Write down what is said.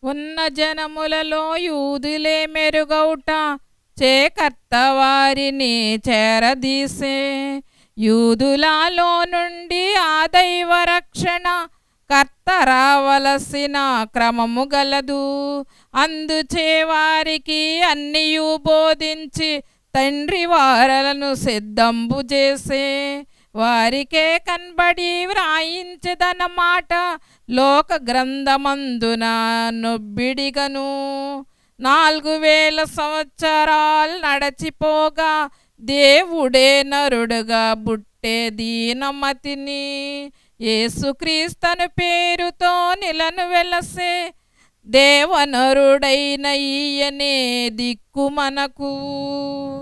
ఉన్న జనములలో యూదులే మెరుగౌట చేకర్త వారిని చేరదీసే యూదులలో నుండి ఆ దైవ రక్షణ కర్త రావలసిన క్రమము గలదు అందుచే వారికి అన్నియు బోధించి తండ్రి వారలను సిద్ధంబు చేసే వారికే కనబడి వ్రాయించదన్నమాట లోక గ్రంథమందున నొబ్బిడిగను నాలుగు వేల సంవత్సరాలు నడచిపోగా దేవుడే నరుడుగా బుట్టే దీనమతిని యేసుక్రీస్తను పేరుతో నిలను వెలసే దేవనరుడైన ఈయనే దిక్కు మనకు